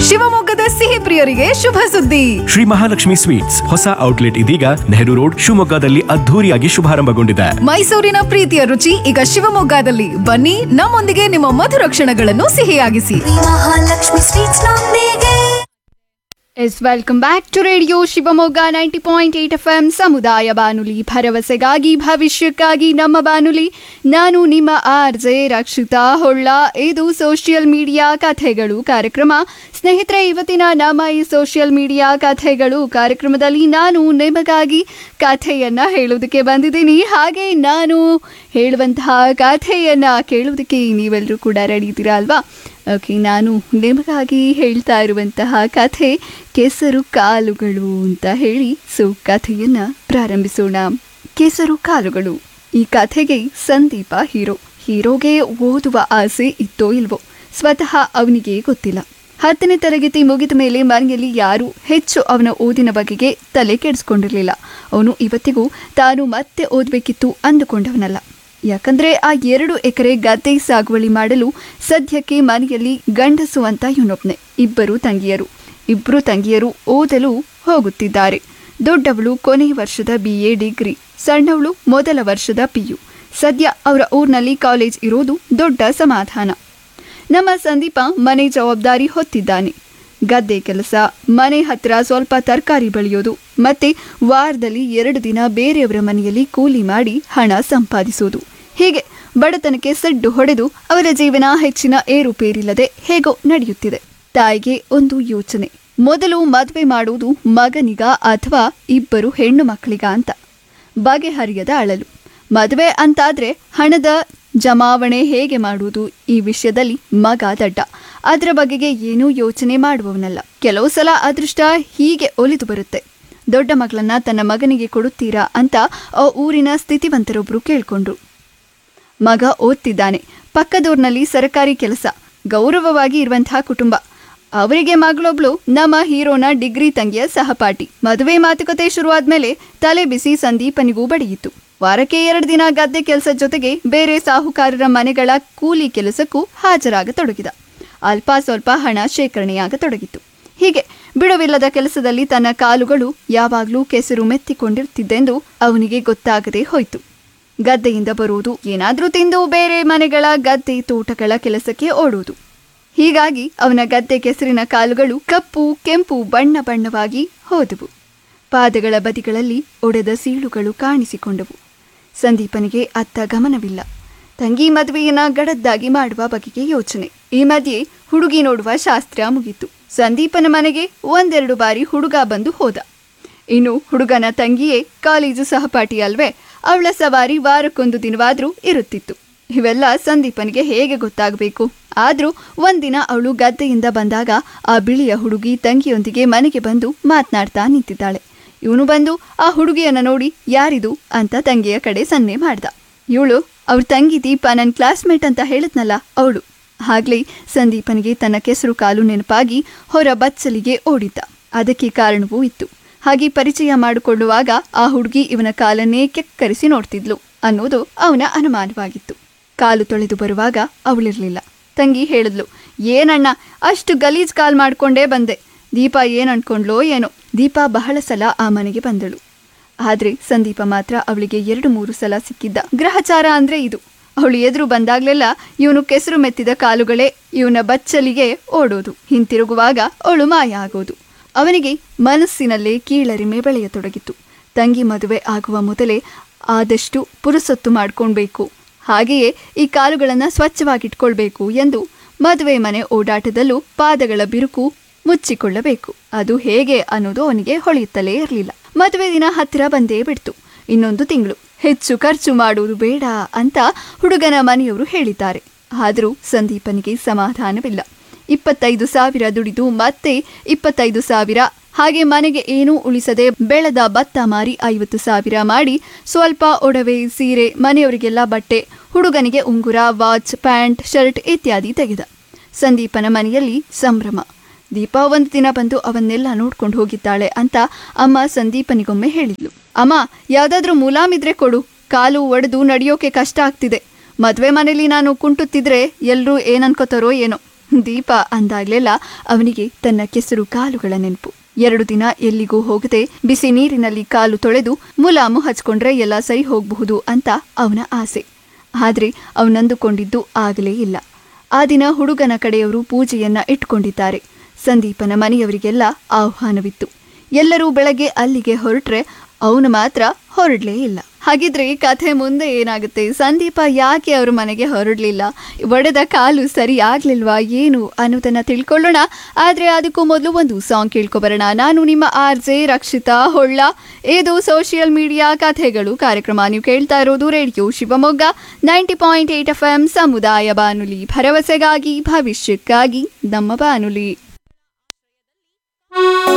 ಶಿವಮೊಗ್ಗದ ಸಿಹಿ ಪ್ರಿಯರಿಗೆ ಶುಭ ಸುದ್ದಿ ಶ್ರೀ ಮಹಾಲಕ್ಷ್ಮಿ ಸ್ವೀಟ್ಸ್ ಹೊಸ ಔಟ್ಲೆಟ್ ಇದೀಗ ನೆಹರು ರೋಡ್ ಶಿವಮೊಗ್ಗದಲ್ಲಿ ಅದ್ಧೂರಿಯಾಗಿ ಶುಭಾರಂಭಗೊಂಡಿದೆ ಮೈಸೂರಿನ ಪ್ರೀತಿಯ ರುಚಿ ಈಗ ಶಿವಮೊಗ್ಗದಲ್ಲಿ ಬನ್ನಿ ನಮ್ಮೊಂದಿಗೆ ನಿಮ್ಮ ಮಧುರ ಕ್ಷಣಗಳನ್ನು ಸಿಹಿಯಾಗಿಸಿ ಮಹಾಲಕ್ಷ್ಮಿ ಸ್ವೀಟ್ಸ್ ನೊಂದಿಗೆ yes welcome back to radio Shivamogga ninety point eight F M ಸಮುದಾಯ ಬಾನುಲಿ ಭರವಸೆಗಾಗಿ ಭವಿಷ್ಯಕ್ಕಾಗಿ ನಮ್ಮ ಬಾನುಲಿ ನಾನು ನಿಮ್ಮ ಆರ್ ಜೆ ರಕ್ಷಿತಾ ಹೊಳ್ಳ ಇದು ಸೋಷಿಯಲ್ ಮೀಡಿಯಾ ಕಥೆಗಳು ಕಾರ್ಯಕ್ರಮ ಸ್ನೇಹಿತರೆ ಇವತ್ತಿನ ನಮ್ಮ ಈ ಸೋಷಿಯಲ್ ಮೀಡಿಯಾ ಕಥೆಗಳು ಕಾರ್ಯಕ್ರಮದಲ್ಲಿ ನಾನು ನಿಮಗಾಗಿ ಕಥೆಯನ್ನ ಹೇಳೋದಕ್ಕೆ ಬಂದಿದ್ದೀನಿ ಹಾಗೆ ನಾನು ಹೇಳುವಂತಹ ಕಥೆಯನ್ನ ಕೇಳೋದಕ್ಕೆ ನೀವೆಲ್ಲರೂ ಕೂಡ ರೆಡಿ ಇದ್ದೀರಾ ಅಲ್ವಾ ಓಕೆ ನಾನು ನಿಮಗಾಗಿ ಹೇಳ್ತಾ ಇರುವಂತಹ ಕಥೆ ಕೆಸರು ಕಾಲುಗಳು ಅಂತ ಹೇಳಿ ಸೊ ಕಥೆಯನ್ನ ಪ್ರಾರಂಭಿಸೋಣ ಕೆಸರು ಕಾಲುಗಳು ಈ ಕಥೆಗೆ ಸಂದೀಪ ಹೀರೋ ಹೀರೋಗೆ ಓದುವ ಆಸೆ ಇತ್ತೋ ಇಲ್ವೋ ಸ್ವತಃ ಅವನಿಗೆ ಗೊತ್ತಿಲ್ಲ ಹತ್ತನೇ ತರಗತಿ ಮುಗಿದ ಮೇಲೆ ಮನೆಯಲ್ಲಿ ಯಾರೂ ಹೆಚ್ಚು ಅವನ ಓದಿನ ಬಗೆಗೆ ತಲೆ ಕೆಡಿಸ್ಕೊಂಡಿರಲಿಲ್ಲ ಅವನು ಇವತ್ತಿಗೂ ತಾನು ಮತ್ತೆ ಓದಬೇಕಿತ್ತು ಅಂದುಕೊಂಡವನಲ್ಲ ಯಾಕಂದ್ರೆ ಆ ಎರಡು ಎಕರೆ ಗದ್ದೆ ಸಾಗುವಳಿ ಮಾಡಲು ಸದ್ಯಕ್ಕೆ ಮನೆಯಲ್ಲಿ ಗಂಡಸು ಅಂತ ಇವನೊಬ್ನೆ ಇಬ್ಬರು ತಂಗಿಯರು ಇಬ್ಬರು ತಂಗಿಯರು ಓದಲು ಹೋಗುತ್ತಿದ್ದಾರೆ ದೊಡ್ಡವಳು ಕೊನೆಯ ವರ್ಷದ ಬಿ ಎ ಡಿಗ್ರಿ ಸಣ್ಣವಳು ಮೊದಲ ವರ್ಷದ ಪಿಯು ಸದ್ಯ ಅವರ ಊರಿನಲ್ಲಿ ಕಾಲೇಜ್ ಇರೋದು ದೊಡ್ಡ ಸಮಾಧಾನ ನಮ್ಮ ಸಂದೀಪ ಮನೆ ಜವಾಬ್ದಾರಿ ಹೊತ್ತಿದ್ದಾನೆ ಗದ್ದೆ ಕೆಲಸ ಮನೆ ಹತ್ರ ಸ್ವಲ್ಪ ತರಕಾರಿ ಬೆಳೆಯೋದು ಮತ್ತೆ ವಾರದಲ್ಲಿ ಎರಡು ದಿನ ಬೇರೆಯವರ ಮನೆಯಲ್ಲಿ ಕೂಲಿ ಮಾಡಿ ಹಣ ಸಂಪಾದಿಸೋದು ಹೀಗೆ ಬಡತನಕ್ಕೆ ಸಡ್ಡು ಹೊಡೆದು ಅವರ ಜೀವನ ಹೆಚ್ಚಿನ ಏರುಪೇರಿಲ್ಲದೆ ಹೇಗೋ ನಡೆಯುತ್ತಿದೆ ತಾಯಿಗೆ ಒಂದು ಯೋಚನೆ ಮೊದಲು ಮದುವೆ ಮಾಡುವುದು ಮಗನಿಗ ಅಥವಾ ಇಬ್ಬರು ಹೆಣ್ಣು ಮಕ್ಕಳಿಗ ಅಂತ ಬಗೆಹರಿಯದ ಅಳಲು ಮದುವೆ ಅಂತಾದ್ರೆ ಹಣದ ಜಮಾವಣೆ ಹೇಗೆ ಮಾಡುವುದು ಈ ವಿಷಯದಲ್ಲಿ ಮಗ ದಡ್ಡ ಅದರ ಬಗೆಗೆ ಏನೂ ಯೋಚನೆ ಮಾಡುವವನಲ್ಲ ಕೆಲವು ಸಲ ಅದೃಷ್ಟ ಹೀಗೆ ಒಲಿದು ಬರುತ್ತೆ ದೊಡ್ಡ ಮಗಳನ್ನ ತನ್ನ ಮಗನಿಗೆ ಕೊಡುತ್ತೀರಾ ಅಂತ ಆ ಊರಿನ ಸ್ಥಿತಿವಂತರೊಬ್ರು ಕೇಳ್ಕೊಂಡ್ರು ಮಗ ಓದ್ತಿದ್ದಾನೆ ಪಕ್ಕದೂರ್ನಲ್ಲಿ ಸರಕಾರಿ ಕೆಲಸ ಗೌರವವಾಗಿ ಇರುವಂತಹ ಕುಟುಂಬ ಅವರಿಗೆ ಮಗಳೊಬ್ಳು ನಮ್ಮ ಹೀರೋನ ಡಿಗ್ರಿ ತಂಗಿಯ ಸಹಪಾಠಿ ಮದುವೆ ಮಾತುಕತೆ ಶುರುವಾದ್ಮೇಲೆ ತಲೆ ಬಿಸಿ ಸಂದೀಪನಿಗೂ ಬಡಿಯಿತು ವಾರಕ್ಕೆ ಎರಡು ದಿನ ಗದ್ದೆ ಕೆಲಸ ಜೊತೆಗೆ ಬೇರೆ ಸಾಹುಕಾರರ ಮನೆಗಳ ಕೂಲಿ ಕೆಲಸಕ್ಕೂ ಹಾಜರಾಗತೊಡಗಿದ ಅಲ್ಪ ಸ್ವಲ್ಪ ಹಣ ಶೇಖರಣೆಯಾಗತೊಡಗಿತು ಹೀಗೆ ಬಿಡುವಿಲ್ಲದ ಕೆಲಸದಲ್ಲಿ ತನ್ನ ಕಾಲುಗಳು ಯಾವಾಗಲೂ ಕೆಸರು ಮೆತ್ತಿಕೊಂಡಿರ್ತಿದ್ದೆಂದು ಅವನಿಗೆ ಗೊತ್ತಾಗದೆ ಹೋಯಿತು ಗದ್ದೆಯಿಂದ ಬರುವುದು ಏನಾದ್ರೂ ತಿಂದು ಬೇರೆ ಮನೆಗಳ ಗದ್ದೆ ತೋಟಗಳ ಕೆಲಸಕ್ಕೆ ಓಡುವುದು ಹೀಗಾಗಿ ಅವನ ಗದ್ದೆ ಕೆಸರಿನ ಕಾಲುಗಳು ಕಪ್ಪು ಕೆಂಪು ಬಣ್ಣ ಬಣ್ಣವಾಗಿ ಹೋದವು ಪಾದಗಳ ಬದಿಗಳಲ್ಲಿ ಒಡೆದ ಸೀಳುಗಳು ಕಾಣಿಸಿಕೊಂಡವು ಸಂದೀಪನಿಗೆ ಅತ್ತ ಗಮನವಿಲ್ಲ ತಂಗಿ ಮದುವೆಯನ್ನ ಗಡದ್ದಾಗಿ ಮಾಡುವ ಬಗೆಗೆ ಯೋಚನೆ ಈ ಮಧ್ಯೆ ಹುಡುಗಿ ನೋಡುವ ಶಾಸ್ತ್ರ ಮುಗೀತು ಸಂದೀಪನ ಮನೆಗೆ ಒಂದೆರಡು ಬಾರಿ ಹುಡುಗ ಬಂದು ಹೋದ ಇನ್ನು ಹುಡುಗನ ತಂಗಿಯೇ ಕಾಲೇಜು ಸಹಪಾಠಿ ಅಲ್ವೇ ಅವಳ ಸವಾರಿ ವಾರಕ್ಕೊಂದು ದಿನವಾದ್ರೂ ಇರುತ್ತಿತ್ತು ಇವೆಲ್ಲ ಸಂದೀಪನಿಗೆ ಹೇಗೆ ಗೊತ್ತಾಗಬೇಕು ಆದ್ರೂ ಒಂದಿನ ಅವಳು ಗದ್ದೆಯಿಂದ ಬಂದಾಗ ಆ ಬಿಳಿಯ ಹುಡುಗಿ ತಂಗಿಯೊಂದಿಗೆ ಮನೆಗೆ ಬಂದು ಮಾತನಾಡ್ತಾ ನಿಂತಿದ್ದಾಳೆ ಇವನು ಬಂದು ಆ ಹುಡುಗಿಯನ್ನ ನೋಡಿ ಯಾರಿದು ಅಂತ ತಂಗಿಯ ಕಡೆ ಸನ್ನೆ ಮಾಡ್ದ ಇವಳು ಅವ್ರ ತಂಗಿ ದೀಪ ನನ್ನ ಕ್ಲಾಸ್ಮೇಟ್ ಅಂತ ಹೇಳಿದ್ನಲ್ಲ ಅವಳು ಆಗ್ಲೇ ಸಂದೀಪನಿಗೆ ತನ್ನ ಕೆಸರು ಕಾಲು ನೆನಪಾಗಿ ಹೊರ ಬಚ್ಚಲಿಗೆ ಓಡಿದ್ದ ಅದಕ್ಕೆ ಕಾರಣವೂ ಇತ್ತು ಹಾಗೆ ಪರಿಚಯ ಮಾಡಿಕೊಳ್ಳುವಾಗ ಆ ಹುಡುಗಿ ಇವನ ಕಾಲನ್ನೇ ಕೆಕ್ಕರಿಸಿ ನೋಡ್ತಿದ್ಲು ಅನ್ನೋದು ಅವನ ಅನುಮಾನವಾಗಿತ್ತು ಕಾಲು ತೊಳೆದು ಬರುವಾಗ ಅವಳಿರ್ಲಿಲ್ಲ ತಂಗಿ ಹೇಳಿದ್ಲು ಏನಣ್ಣ ಅಷ್ಟು ಗಲೀಜ್ ಕಾಲ್ ಮಾಡ್ಕೊಂಡೇ ಬಂದೆ ದೀಪ ಏನ್ ಅನ್ಕೊಂಡ್ಲೋ ಏನೋ ದೀಪ ಬಹಳ ಸಲ ಆ ಮನೆಗೆ ಬಂದಳು ಆದ್ರೆ ಸಂದೀಪ ಮಾತ್ರ ಅವಳಿಗೆ ಎರಡು ಮೂರು ಸಲ ಸಿಕ್ಕಿದ್ದ ಗ್ರಹಚಾರ ಅಂದ್ರೆ ಇದು ಅವಳು ಎದುರು ಬಂದಾಗ್ಲೆಲ್ಲ ಇವನು ಕೆಸರು ಮೆತ್ತಿದ ಕಾಲುಗಳೇ ಇವನ ಬಚ್ಚಲಿಗೆ ಓಡೋದು ಹಿಂತಿರುಗುವಾಗ ಅವಳು ಮಾಯ ಆಗೋದು ಅವನಿಗೆ ಮನಸ್ಸಿನಲ್ಲೇ ಕೀಳರಿಮೆ ಬೆಳೆಯತೊಡಗಿತು ತಂಗಿ ಮದುವೆ ಆಗುವ ಮೊದಲೇ ಆದಷ್ಟು ಪುರುಸೊತ್ತು ಮಾಡ್ಕೊಳ್ಬೇಕು ಹಾಗೆಯೇ ಈ ಕಾಲುಗಳನ್ನು ಸ್ವಚ್ಛವಾಗಿಟ್ಕೊಳ್ಬೇಕು ಎಂದು ಮದುವೆ ಮನೆ ಓಡಾಟದಲ್ಲೂ ಪಾದಗಳ ಬಿರುಕು ಮುಚ್ಚಿಕೊಳ್ಳಬೇಕು ಅದು ಹೇಗೆ ಅನ್ನೋದು ಅವನಿಗೆ ಹೊಳೆಯುತ್ತಲೇ ಇರಲಿಲ್ಲ ಮದುವೆ ದಿನ ಹತ್ತಿರ ಬಂದೇ ಬಿಡ್ತು ಇನ್ನೊಂದು ತಿಂಗಳು ಹೆಚ್ಚು ಖರ್ಚು ಮಾಡುವುದು ಬೇಡ ಅಂತ ಹುಡುಗನ ಮನೆಯವರು ಹೇಳಿದ್ದಾರೆ ಆದರೂ ಸಂದೀಪನಿಗೆ ಸಮಾಧಾನವಿಲ್ಲ ಇಪ್ಪತ್ತೈದು ಸಾವಿರ ದುಡಿದು ಮತ್ತೆ ಇಪ್ಪತ್ತೈದು ಸಾವಿರ ಹಾಗೆ ಮನೆಗೆ ಏನೂ ಉಳಿಸದೆ ಬೆಳೆದ ಭತ್ತ ಮಾರಿ ಐವತ್ತು ಸಾವಿರ ಮಾಡಿ ಸ್ವಲ್ಪ ಒಡವೆ ಸೀರೆ ಮನೆಯವರಿಗೆಲ್ಲ ಬಟ್ಟೆ ಹುಡುಗನಿಗೆ ಉಂಗುರ ವಾಚ್ ಪ್ಯಾಂಟ್ ಶರ್ಟ್ ಇತ್ಯಾದಿ ತೆಗೆದ ಸಂದೀಪನ ಮನೆಯಲ್ಲಿ ಸಂಭ್ರಮ ದೀಪಾ ಒಂದು ದಿನ ಬಂದು ಅವನ್ನೆಲ್ಲ ನೋಡ್ಕೊಂಡು ಹೋಗಿದ್ದಾಳೆ ಅಂತ ಅಮ್ಮ ಸಂದೀಪನಿಗೊಮ್ಮೆ ಹೇಳಿದ್ಲು ಅಮ್ಮ ಯಾವ್ದಾದ್ರೂ ಮುಲಾಮಿದ್ರೆ ಕೊಡು ಕಾಲು ಒಡೆದು ನಡೆಯೋಕೆ ಕಷ್ಟ ಆಗ್ತಿದೆ ಮದ್ವೆ ಮನೇಲಿ ನಾನು ಕುಂಟುತ್ತಿದ್ರೆ ಎಲ್ರೂ ಏನನ್ಕೋತಾರೋ ಏನೋ ದೀಪ ಅಂದಾಗ್ಲೆಲ್ಲ ಅವನಿಗೆ ತನ್ನ ಕೆಸರು ಕಾಲುಗಳ ನೆನಪು ಎರಡು ದಿನ ಎಲ್ಲಿಗೂ ಹೋಗದೆ ಬಿಸಿ ನೀರಿನಲ್ಲಿ ಕಾಲು ತೊಳೆದು ಮುಲಾಮು ಹಚ್ಕೊಂಡ್ರೆ ಎಲ್ಲ ಸರಿ ಹೋಗಬಹುದು ಅಂತ ಅವನ ಆಸೆ ಆದ್ರೆ ಅವನಂದುಕೊಂಡಿದ್ದು ಆಗಲೇ ಇಲ್ಲ ಆ ದಿನ ಹುಡುಗನ ಕಡೆಯವರು ಪೂಜೆಯನ್ನ ಇಟ್ಕೊಂಡಿದ್ದಾರೆ ಸಂದೀಪನ ಮನೆಯವರಿಗೆಲ್ಲ ಆಹ್ವಾನವಿತ್ತು ಎಲ್ಲರೂ ಬೆಳಗ್ಗೆ ಅಲ್ಲಿಗೆ ಹೊರಟ್ರೆ ಅವನು ಮಾತ್ರ ಹೊರಡ್ಲೇ ಇಲ್ಲ ಹಾಗಿದ್ರೆ ಈ ಕಥೆ ಮುಂದೆ ಏನಾಗುತ್ತೆ ಸಂದೀಪ ಯಾಕೆ ಅವ್ರ ಮನೆಗೆ ಹೊರಡ್ಲಿಲ್ಲ ಒಡೆದ ಕಾಲು ಸರಿ ಆಗ್ಲಿಲ್ವಾ ಏನು ಅನ್ನೋದನ್ನ ತಿಳ್ಕೊಳ್ಳೋಣ ಆದ್ರೆ ಅದಕ್ಕೂ ಮೊದಲು ಒಂದು ಸಾಂಗ್ ಕೇಳ್ಕೊಬರೋಣ ನಾನು ನಿಮ್ಮ ಆರ್ ಜೆ ರಕ್ಷಿತಾ ಹೊಳ್ಳ ಇದು ಸೋಷಿಯಲ್ ಮೀಡಿಯಾ ಕಥೆಗಳು ಕಾರ್ಯಕ್ರಮ ನೀವು ಕೇಳ್ತಾ ಇರೋದು radio Shivamogga ninety point eight F M ಸಮುದಾಯ ಬಾನುಲಿ ಭರವಸೆಗಾಗಿ ಭವಿಷ್ಯಕ್ಕಾಗಿ ನಮ್ಮ ಬಾನುಲಿ